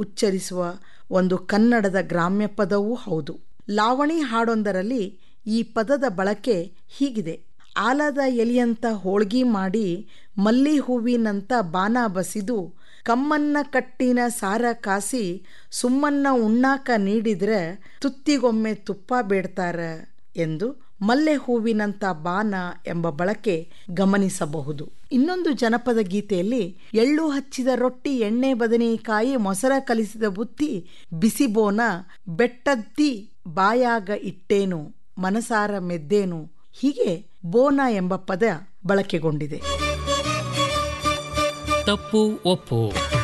ಉಚ್ಚರಿಸುವ ಒಂದು ಕನ್ನಡದ ಗ್ರಾಮ್ಯ ಪದವೂ ಹೌದು ಲಾವಣಿ ಹಾಡೊಂದರಲ್ಲಿ ಈ ಪದದ ಬಳಕೆ ಹೀಗಿದೆ ಆಲದ ಎಲಿಯಂತ ಹೋಳ್ಗಿ ಮಾಡಿ ಮಲ್ಲಿ ಹೂವಿನಂತ ಬಾನ ಬಸಿದು ಕಮ್ಮನ್ನ ಕಟ್ಟಿನ ಸಾರ ಕಾಸಿ ಸುಮ್ಮನ್ನ ಉಣ್ಣಾಕ ನೀಡಿದ್ರೆ ತುತ್ತಿಗೊಮ್ಮೆ ತುಪ್ಪ ಬೇಡ್ತಾರ ಎಂದು ಮಲ್ಲೆ ಹೂವಿನಂತ ಬಾನ ಎಂಬ ಬಳಕೆ ಗಮನಿಸಬಹುದು ಇನ್ನೊಂದು ಜನಪದ ಗೀತೆಯಲ್ಲಿ ಎಳ್ಳು ಹಚ್ಚಿದ ರೊಟ್ಟಿ ಎಣ್ಣೆ ಬದನೆಕಾಯಿ ಮೊಸರ ಕಲಿಸಿದ ಬುತ್ತಿ ಬಿಸಿಬೋನ ಬೆಟ್ಟದ್ದಿ ಬಾಯಾಗ ಇಟ್ಟೇನು ಮನಸಾರ ಮೆದ್ದೇನು ಹೀಗೆ ಬೋನ ಎಂಬ ಪದ ಬಳಕೆಗೊಂಡಿದೆ ತಪ್ಪು ಒಪ್ಪು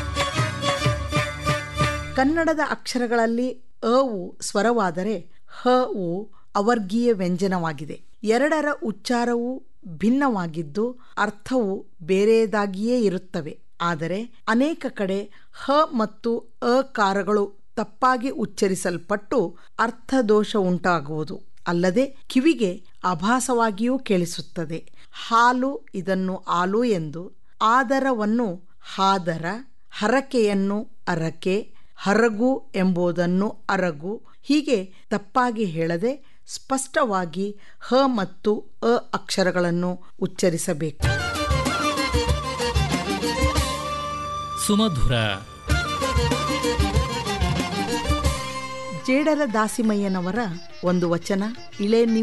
ಕನ್ನಡದ ಅಕ್ಷರಗಳಲ್ಲಿ ಅವು ಸ್ವರವಾದರೆ ಹ ಉ ಅವರ್ಗೀಯ ವ್ಯಂಜನವಾಗಿದೆ ಎರಡರ ಉಚ್ಚಾರವು ಭಿನ್ನವಾಗಿದ್ದು ಅರ್ಥವು ಬೇರೆದಾಗಿಯೇ ಇರುತ್ತವೆ ಆದರೆ ಅನೇಕ ಕಡೆ ಹ ಮತ್ತು ಅ ಕಾರಗಳು ತಪ್ಪಾಗಿ ಉಚ್ಚರಿಸಲ್ಪಟ್ಟು ಅರ್ಥದೋಷ ಉಂಟಾಗುವುದು ಅಲ್ಲದೆ ಕಿವಿಗೆ ಅಭಾಸವಾಗಿಯೂ ಕೇಳಿಸುತ್ತದೆ ಹಾಲು ಇದನ್ನು ಆಲು ಎಂದು ಆದರವನ್ನು ಹಾದರ ಹರಕೆಯನ್ನು ಅರಕೆ ಹರಗು ಎಂಬುದನ್ನು ಅರಗು ಹೀಗೆ ತಪ್ಪಾಗಿ ಹೇಳದೆ ಸ್ಪಷ್ಟವಾಗಿ ಹ ಮತ್ತು ಅ ಅಕ್ಷರಗಳನ್ನು ಉಚ್ಚರಿಸಬೇಕು ಸುಮಧುರ ಜೇಡರ ದಾಸಿಮಯ್ಯನವರ ಒಂದು ವಚನ ಇಳೆ